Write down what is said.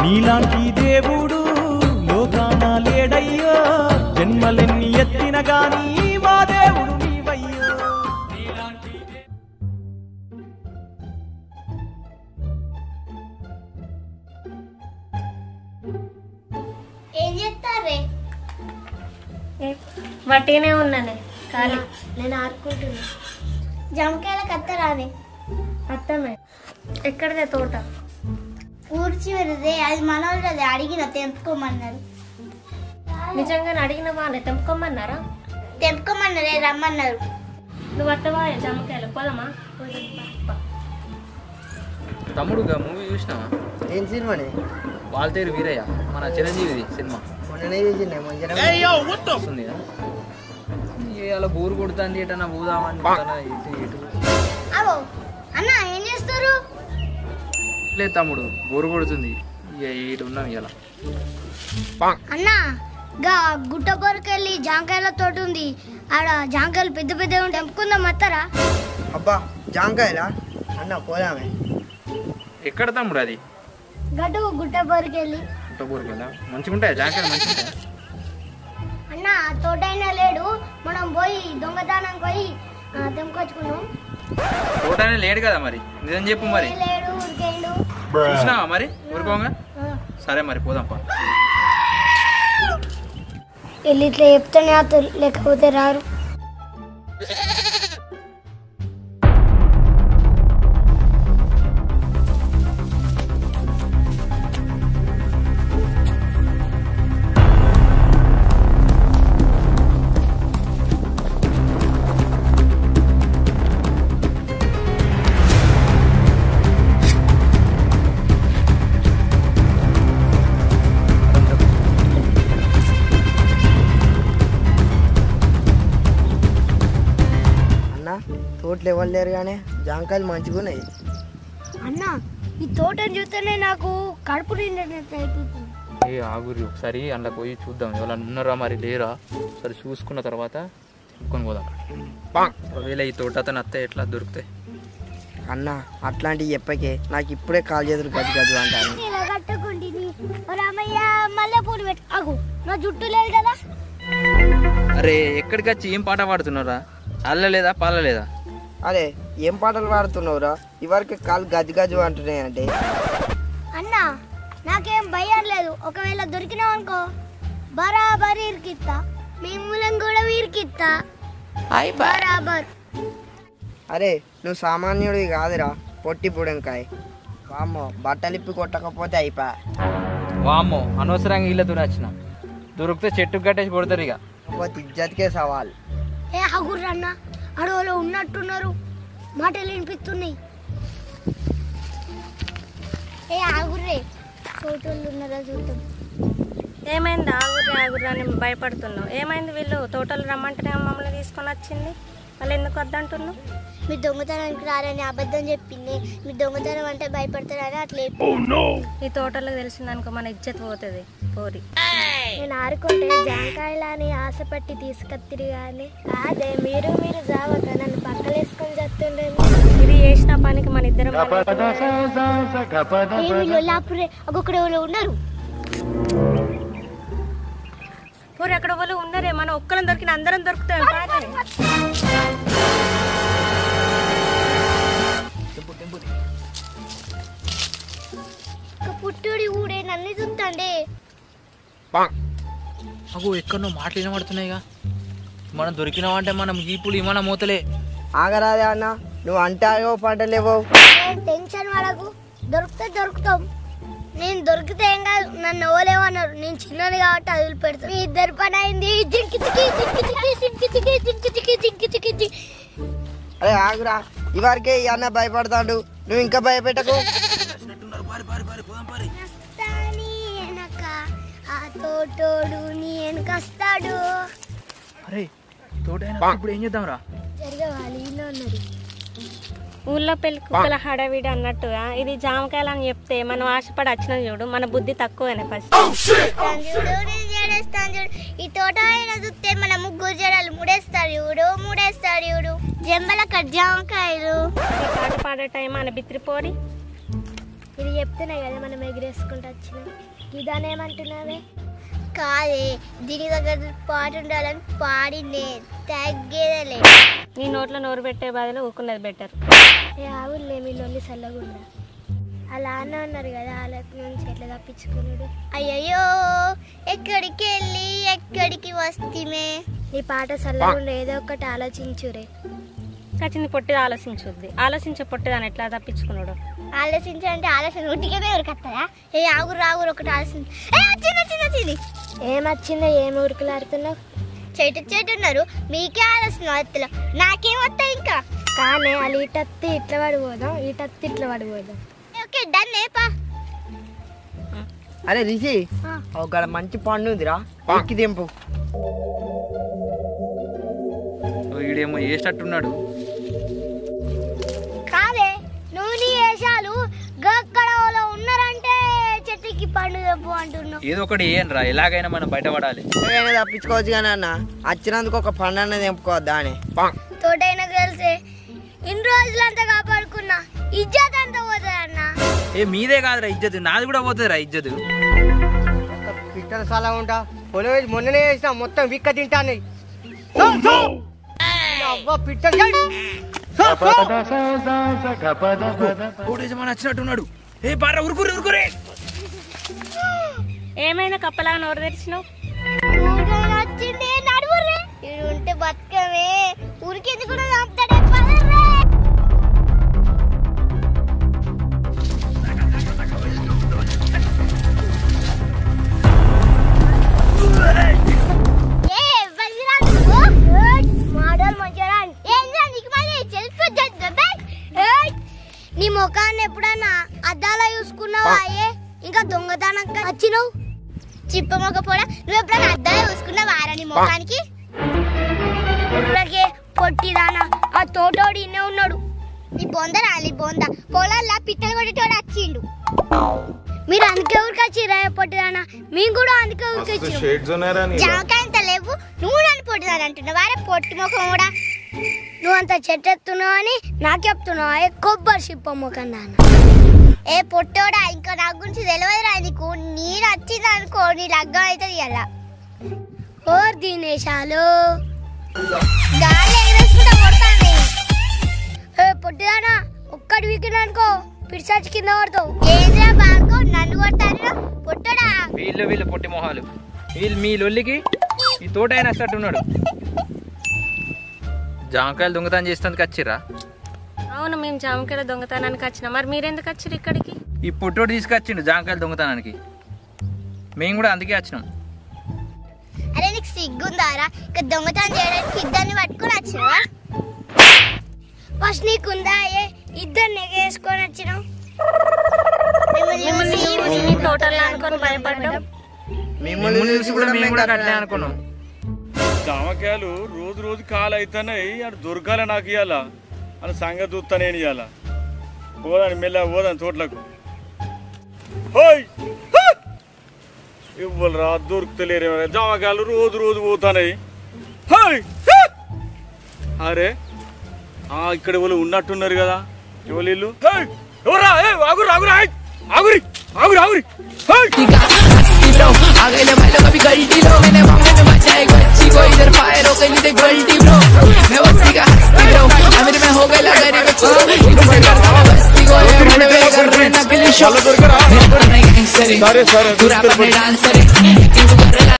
నీలాంటి దేవుడు లోకాన లేడయ్యో జన్మలెన్ని ఎత్తిన గాని మా దేవుడు నీవయ్యో నీలాంటి దే- ఏం చేస్తారే వట్టిగానే ఉన్నానే ఖాళీ నేను ఆడుకుంటున్నా జామకాయల కత్తరాదే అత్తమే ఎక్కడిదే తోట ఊడ్చి వెళ్తే అది మనోళ్ళది అడిగిన తెంపుకోమన్నారు నిజంగానే అడిగిన వాళ్ళే తెంపుకోమన్నారా తెంపుకోమన్నారే రమ్మన్నారు నువ్వు అత్తవా జామకాయలు పోదామా తమ్ముడు మూవీ చూసినావా ఏం సినిమాని వాల్తేరు వీరయ్య మన చిరంజీవిది సినిమా మొన్ననే చూసిండే మంచిగా వస్తుంది అలా బోరు కొడుతుంది ఎటన్నా పోదామని అనుకుంటానా, ఇటు ఇటు అవో అన్న ఏం చేస్తారు లేదు తమ్ముడు బోరు కొడుతుంది ఇక ఇటు ఉన్నాం ఇలా అన్న గా గుట్ట పొరకెళ్ళి జాంకాయల తోట ఉంది ఆడ జాంకాయలు పెద్ద పెద్ద తెంపుకుందాం వస్తారా అబ్బా జాంకాయలా అన్న పోదామే ఎక్కడ తమ్ముడు అది గడ్డు గుట్ట పొరకెళ్ళి పుట్ట బోరుకి వెళ్ళా మంచిగా ఉంటాయా జాకెట్ మంచిగా ఉంటాయా అన్న ఆ తోట అయినా లేడు మనం పోయి దొంగతనం పోయి ఆ, తెంపుకొచ్చుకున్నాం తోటనే లేడు కదా మరి నిజం చెప్పు మరి ఏ లేడు ఉరికేండు చూసినావా మరి ఊరుకోగా ఆ. సరే మరి పోదాం పా వెళ్ళి ఇట్లా చెప్తేనే అతను లేకపోతే రారు అన్న తోటలు ఎవరు లేరు కానీ జాంకాయలు మంచిగా ఉన్నాయి అన్న ఈ తోటను చూస్తేనే నాకు కడుపు నిండినట్టు అయిపోతుంది ఏ ఆగురి ఒకసారి అందులో పోయి చూద్దాం ఎవరైనా ఉన్నారా మరి లేరా సరే చూసుకున్న తర్వాత చెప్పుకొని పోదాం ఒకవేళ ఈ తోట అతను అత్తే ఎట్లా దొరుకుతాయి అన్న అట్లాంటివి చెప్పకే నాకు ఇప్పుడే కాలు చేతులు గది గది అంటాను ఇలా కట్టుకుంటుంది రామయ్య మల్లె పూలు పెట్టు అగు నా జుట్టు లేదు కదా అరే ఎక్కడికి వచ్చి ఏం పాట పాడుతున్నారా అల్ల లేదా పాల లేదా అరే ఏం పాటలు పాడుతున్నావురా ఇవరికి కాలు గది గజు అంటున్నాయి అంటే అన్న నాకేం భయం లేదు ఒకవేళ దొరికినావు అనుకో బరాబర్ ఇరికిత్తా మీ మూలం కూడా వీరికిత్తా బరాబర్ అరే నువ్వు సామాన్యుడివి కాదురా పొట్టి పుడంకాయ వామ్మో బట్టలు ఇప్పి కొట్టకపోతే అయిపా వామ్మో అనవసరంగా ఇళ్ళ దూరం వచ్చిన దొరికితే చెట్టు కట్టేసి కొడతారు ఇక పోతే ఇజ్జత్కే సవాల్ ఏ హగుర్రన్న అడవులో ఉన్నట్టున్నారు మాటలు వినిపిస్తున్నాయి ఏ ఆగుర్రే చోటోళ్ళు ఉన్నారా చూద్దాం ఏమైంది ఆగుర్రి ఆగుర్రి అని భయపడుతున్నావు ఏమైంది వీళ్ళు తోటలు రమ్మంటేనే మమ్మల్ని తీసుకొని వచ్చింది వాళ్ళు ఎందుకు వద్దంటున్నావు మీ దొంగతనానికి రారని అబద్ధం చెప్పింది మీ దొంగతనం అంటే భయపడతారని అట్లా ఈ తోటలకు తెలిసిందనుకో మన ఇజ్జత్ పోతుంది పోరి నేను ఆడుకుంటే జాంకాయలని ఆశపట్టి తీసుకొత్తిరి కానీ అదే మీరు మీరు జావక నన్ను పక్కలేసుకొని చెప్తుండే ఇది చేసిన పనికి మన ఇద్దరం ఏమి లొల్లాపురే ఒక్కొక్కడు ఎవరో ఉన్నారు పోరి అక్కడ వాళ్ళు ఉన్నారే మనం ఒక్కరం దొరికిన అందరం దొరుకుతాం పారే. ఒక పుట్టుడి ఊడే నన్ను చూస్తాండే అగో ఎక్కడో మాటలు వినబడుతున్నాయిగా మనం దొరికినామంటే మనం ఈపులు ఇమన మూతలే ఆగరాదే అన్న నువ్వు అంటాగో పంటలేవో ఏం టెన్షన్ పడకు దొరికితే దొరుకుతాం నేను దొరికితే ఏం కాదు నన్ను ఎవలేమన్నారు నేను చిన్నది కాబట్టి అదులు పెడతాను మీ ఇద్దరు పని అయింది జింకి చికి జింకి చికి జింకి చికి జింకి చికి జింకి చికి జింకి అరే ఆగురా ఇవరికే ఈ అన్న భయపడతాడు నువ్వు ఇంకా భయపెట్టకు వస్తాని వెనక ఆ తోటోడు నీ వెనకొస్తాడు అరే తోటైనా ఇప్పుడు ఏం చేద్దాంరా జరగవాలి ఇలా ఉన్నది ఊళ్ళో పెళ్లి కుక్కల హడావిడి అన్నట్టుగా ఇది జామకాయలు అని చెప్తే మనం ఆశపడి వచ్చిన చూడు మన బుద్ధి తక్కువనే ఫస్ట్ చేస్తాను చూడు నేను చేస్తాను చూడు ఈ తోట అయినా చూస్తే మన ముగ్గురు జడలు ముడేస్తారు చూడు ముడేస్తారు చూడు జంబల కట్ జామకాయలు ఈ పాట పాడే టైం అని బిత్రిపోరి ఇది చెప్తేనే కదా మనం ఎగిరేసుకుంటూ వచ్చినాం ఇదానేమంటున్నావే కాదే దీని దగ్గర పాట ఉండాలని పాడిందే తగ్గేదలే నీ నోట్లో నోరు పెట్టే బదులు ఊకున్నది బెటర్ ఏ ఆవులే మీ లొల్లి చల్లగుండా అలా అన్న ఉన్నారు కదా వాళ్ళ నుంచి ఎట్లా తప్పించుకున్నాడు అయ్యయ్యో ఎక్కడికి వెళ్ళి ఎక్కడికి వస్తీమే నీ పాట చల్లగుండా ఏదో ఒకటి ఆలోచించురే కచ్చింది పొట్టిది ఆలోచించుద్ది ఆలోచించే పొట్టిదాన్ని ఎట్లా తప్పించుకున్నాడు ఆలోచించాలంటే ఆలోచన ఉట్టిగానే ఉరకత్తదా ఏ ఆగురు రాగురు ఒకటి ఆలోచన ఏ వచ్చింది వచ్చింది వచ్చింది ఏమొచ్చిందో ఏం ఉరుకులాడుతున్నావు చెట్టు చెట్టు ఉన్నారు మీకే ఆలోచన వస్తున్నా నాకేం వస్తాయి ఇంకా కానీ వాళ్ళు ఇటత్తి ఇట్లా పడిపోదాం ఇటత్తి ఇట్లా పడిపోదాం ఓకే డన్ ఏపా అరే రిషి ఒక మంచి పండు ఉందిరా ఎక్కి దింపు వీడేమో వేసినట్టున్నాడు కాదే నువ్వు నీ వేషాలు గక్కడలో ఉన్నారంటే చెట్టుకి పండు తెప్పు అంటున్నావు ఏదో ఒకటి ఏయనరా ఎలాగైనా మనం బయటపడాలి ఏదైనా తప్పించుకోవచ్చు కానీ అన్న వచ్చినందుకు ఒక పండు అన్నది తెంపుకోవద్దా అని తోటైనా తెలిసే ఇన్ని రోజులంతా కాపాడుకున్నా ఇజ్జత్ అంతా పోతుంది అన్న ఏ మీదే కాదురా ఇజ్జత్ నాది కూడా పోతుందిరా ఇజ్జత్ పిట్టల సలా ఉంటా పొలం వేసి మొన్ననే వేసిన మొత్తం విక్క తింటాను అవ్వ పిట్టలు కోటేజమాన్ వచ్చినట్టున్నాడు ఏ బారా ఉరుకురే ఉరుకురే ఏమైనా కప్పలాగా నోరు తెరిచినావు ఊరికే వచ్చింది నడువురే ఇది ఉంటే బతకమే ఊరికేది కూడా చంపుతాడే పదర్రే ఏ వదిరా నువ్వు? ఏయ్, మాటలు మంచిగా రాని. ఏందిరా నీకు మళ్ళీ సెల్ఫ్ జడ్జ్ ఏయ్, నీ ముఖాన్ని ఎప్పుడన్నా అద్దాలో చూసుకున్నావా ఏ ఇంకా దొంగతనం వచ్చినావు చిప్ప మొక్క పోడా నువ్వు ఎప్పుడైనా అద్దాలో చూసుకున్నావా రా నీ ముఖానికి ఊళ్ళకే పొట్టిదానా ఆ తోటోడు ఇన్నే ఉన్నాడు నీ బొంద రాలి బొంద పొలాల్లో పిట్టలు కొట్టేటోడు వచ్చిండు మీరు అందుకే ఊరికి వచ్చిరా పొట్టిదానా మేము కూడా అందుకే ఊరికి వచ్చినాం జామకాయంత లేవు నువ్వు నన్ను పొట్టిదాని అంటున్నావు వారే పొట్టి ముఖం కూడా నువ్వు అంత చెట్టెత్తున్నావు అని నాకు చెప్తున్నావు ఏ కొబ్బరి చిప్ప ముఖం నాన్న ఏ పొట్టోడా ఇంకా నా గురించి తెలియదురా నీకు నేను వచ్చింది అనుకో నీ లగ్గం అవుతుంది అలా ఓ దినేశాలు గాలి ఎగరేసుకుంటా కొడతాను ఏ పొట్టిదానా ఒక్కడి వీకెండ్ అనుకో పిడిచాచి కింద పడతావు ఏంద్రా బాడుకో నన్ను కొడతాను పొట్టడా వీళ్ళు వీళ్ళు పొట్టి మొహాలు వీళ్ళు మీ లొల్లికి ఈ తోట ఆయన వస్తట్టున్నాడు జామకాయలు దొంగతనం చేసినందుకు వచ్చిర్రా అవును మేము జామకాయల దొంగతనానికి వచ్చినాం మరి మీరెందుకు వచ్చారు ఇక్కడికి ఈ పొట్టోడు తీసుకొచ్చిండు జామకాయలు దొంగతనానికి మేము కూడా అందుకే వచ్చినాం అరే నీకు సిగ్గుందారా ఇక దొంగతనం చేయడానికి ఇద్దరిని పట్టుకొని వచ్చినావా ఫస్ట్ నీకుందా ఏ ఇద్దరిని ఎగేసుకొని వచ్చినావు మిమ్మల్ని చూసి మీ తోటలో అనుకొని భయపడ్డాం మిమ్మల్ని చూసి కూడా మేము కూడా కట్టే అనుకున్నాం జామకాయలు రోజు రోజు కాలు అవుతున్నాయి అటు దొరకాలి నాకు ఇవాళ అని సంగతి చూస్తా నేను ఇవాళ పోదాని మెల్ల పోదాని తోటలకు హోయ్ ఇవ్వరు రా దొరుకుతలేరు జామకాయలు రోజు రోజు పోతాయి హోయ్ అరే ఆ ఇక్కడ ఎవరు ఉన్నట్టున్నారు కదా ఎవరు వీళ్ళు హేయ్! ఎవరా ఏ ఆగురు ఆగురు ఆయ్! ఆగురి ఆగురి ఆగురి హేయ్! bro आ गए ले भाई लोग अभी गलती लो मैंने मामले में बचा एक बच्ची को इधर फायर हो गई नहीं गलती ब्रो मैं बस्ती का हस्ती ब्रो अमीर में हो गई लगा रे को इनसे करता मैं बस्ती को ये बड़े वे कर रहे नकली शो मेरा नहीं गैंगस्टर पूरा अपने डांसर